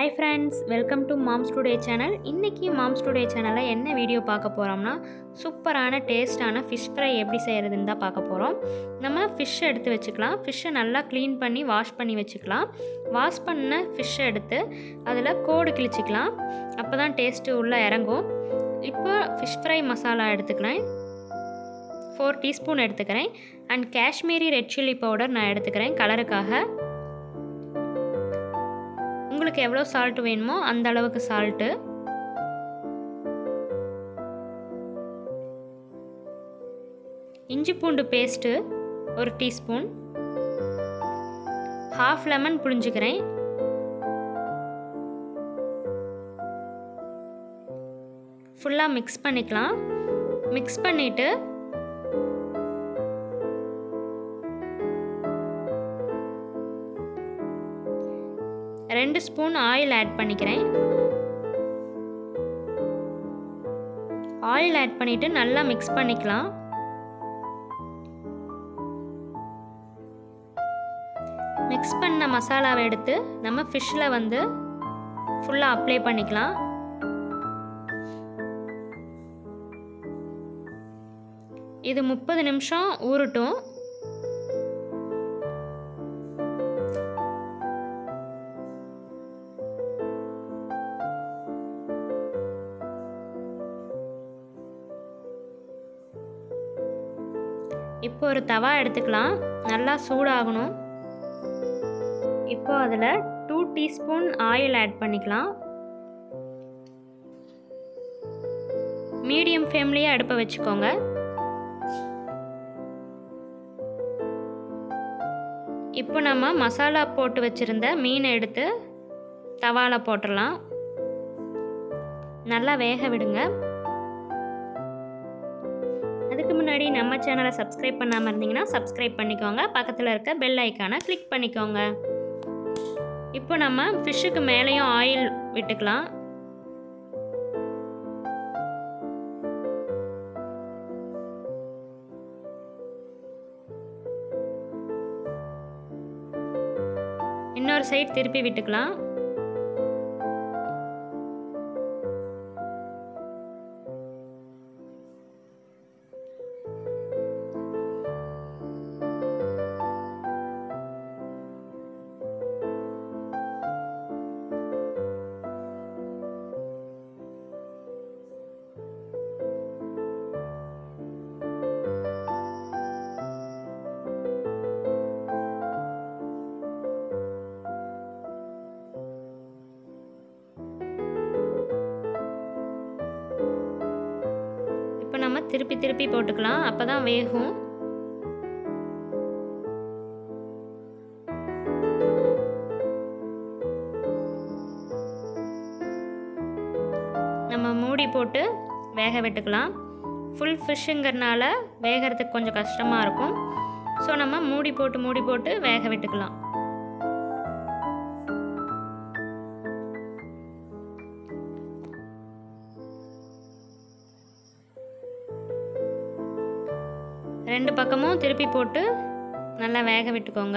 hi friends welcome to moms today channel இன்றைக்கி moms today சேனலில் என்ன வீடியோ பார்க்க போகிறோம்னா சூப்பரான டேஸ்டான ஃபிஷ் ஃப்ரை எப்படி செய்கிறதுன்னு தான் பார்க்க போகிறோம் நம்ம ஃபிஷ் எடுத்து வச்சுக்கலாம் ஃபிஷ்ஷை நல்லா க்ளீன் பண்ணி வாஷ் பண்ணி வச்சுக்கலாம் வாஷ் பண்ண ஃபிஷ்ஷை எடுத்து அதில் கோடு கிழிச்சிக்கலாம் அப்போ தான் டேஸ்ட்டு உள்ளே இறங்கும் இப்போ ஃபிஷ் ஃப்ரை மசாலா எடுத்துக்கிறேன் ஃபோர் டீஸ்பூன் எடுத்துக்கிறேன் and Kashmiri red chilli powder நான் எடுத்துக்கிறேன் கலருக்காக உங்களுக்கு எவ்வளோ சால்ட் வேணுமோ அந்த அளவுக்கு சால்ட்டு இஞ்சி பூண்டு பேஸ்ட்டு ஒரு டீஸ்பூன் ஹாஃப் லெமன் புழிஞ்சுக்கிறேன் ஃபுல்லாக மிக்ஸ் பண்ணிக்கலாம் மிக்ஸ் பண்ணிவிட்டு ரெண்டு ஸ்பூன் ஆயில் ஆட் பண்ணிக்கிறேன் ஆயில் ஆட் பண்ணிவிட்டு நல்லா மிக்ஸ் பண்ணிக்கலாம் மிக்ஸ் பண்ண மசாலாவை எடுத்து நம்ம ஃபிஷ்ஷில் வந்து ஃபுல்லாக அப்ளை பண்ணிக்கலாம் இது முப்பது நிமிஷம் ஊறட்டும் இப்போ ஒரு தவா எடுத்துக்கலாம் நல்லா சூடாகணும் இப்போ அதில் டூ டீஸ்பூன் ஆயில் ஆட் பண்ணிக்கலாம் மீடியம் ஃப்ளேம்லேயே அடுப்பை வச்சுக்கோங்க இப்போ நம்ம மசாலா போட்டு வச்சுருந்த மீனை எடுத்து தவால போட்டுடலாம் நல்லா வேக விடுங்க அதுக்கு முன்னாடி நம்ம சேனலை சப்ஸ்கிரைப் பண்ணாமல் இருந்தீங்கன்னா சப்ஸ்கிரைப் பண்ணிக்கோங்க பக்கத்தில் இருக்க பெல் ஐக்கானை கிளிக் பண்ணிக்கோங்க இப்போ நம்ம ஃபிஷ்ஷுக்கு மேலேயும் ஆயில் விட்டுக்கலாம் இன்னொரு சைடு திருப்பி விட்டுக்கலாம் இப்போ நம்ம திருப்பி திருப்பி போட்டுக்கலாம் அப்போ தான் வேகும் நம்ம மூடி போட்டு வேக விட்டுக்கலாம் ஃபுல் ஃபிஷ்ஷுங்கிறனால வேகிறதுக்கு கொஞ்சம் கஷ்டமாக இருக்கும் ஸோ நம்ம மூடி போட்டு மூடி போட்டு வேக விட்டுக்கலாம் ரெண்டு பக்கமும் திருப்பி போட்டு நல்லா வேக விட்டுக்கோங்க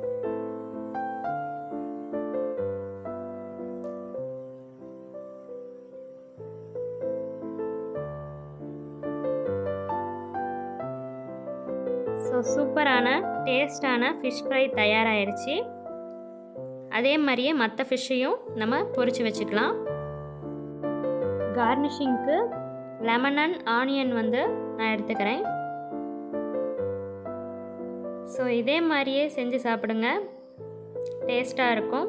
ஸோ சூப்பரான டேஸ்டான ஃபிஷ் ஃப்ரை தயாராகிடுச்சு அதே மாதிரியே மற்ற ஃபிஷ்ஷையும் நம்ம பொரித்து வச்சுக்கலாம் கார்னிஷிங்க்கு லெமன் அண்ட் ஆனியன் வந்து நான் எடுத்துக்கிறேன் ஸோ இதே மாதிரியே செஞ்சு சாப்பிடுங்க டேஸ்ட்டாக இருக்கும்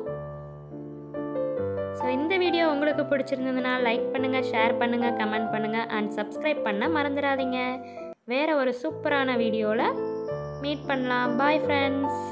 ஸோ இந்த வீடியோ உங்களுக்கு பிடிச்சிருந்ததுன்னா லைக் பண்ணுங்கள் ஷேர் பண்ணுங்கள் கமெண்ட் பண்ணுங்கள் அண்ட் சப்ஸ்கிரைப் பண்ண மறந்துடாதீங்க வேறு ஒரு சூப்பரான வீடியோவில் மீட் பண்ணலாம் பாய் ஃப்ரெண்ட்ஸ்